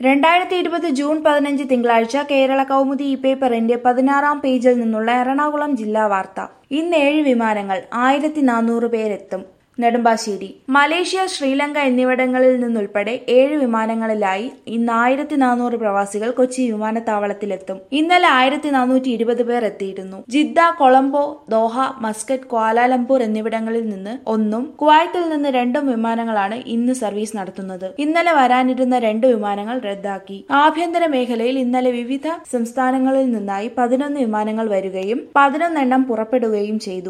രണ്ടായിരത്തി ഇരുപത് ജൂൺ പതിനഞ്ച് തിങ്കളാഴ്ച കേരള കൗമുദി ഈ പേപ്പറിന്റെ പതിനാറാം പേജിൽ നിന്നുള്ള എറണാകുളം ജില്ലാ വാർത്ത ഇന്ന് ഏഴ് വിമാനങ്ങൾ ആയിരത്തി നാനൂറ് പേരെത്തും നെടുമ്പാശ്ശേരി മലേഷ്യ ശ്രീലങ്ക എന്നിവിടങ്ങളിൽ നിന്നുൾപ്പെടെ ഏഴ് വിമാനങ്ങളിലായി ഇന്ന് ആയിരത്തി നാനൂറ് പ്രവാസികൾ കൊച്ചി വിമാനത്താവളത്തിലെത്തും ഇന്നലെ ആയിരത്തി നാനൂറ്റി ഇരുപത് പേർ എത്തിയിരുന്നു Jeddah Colombo Doha Muscat Kuala Lumpur എന്നിവിടങ്ങളിൽ നിന്ന് ഒന്നും കുവൈറ്റിൽ നിന്ന് രണ്ടും വിമാനങ്ങളാണ് ഇന്ന് സർവീസ് നടത്തുന്നത് ഇന്നലെ വരാനിരുന്ന രണ്ട് വിമാനങ്ങൾ റദ്ദാക്കി ആഭ്യന്തര മേഖലയിൽ ഇന്നലെ വിവിധ സംസ്ഥാനങ്ങളിൽ നിന്നായി പതിനൊന്ന് വിമാനങ്ങൾ വരികയും പതിനൊന്നെണ്ണം പുറപ്പെടുകയും ചെയ്തു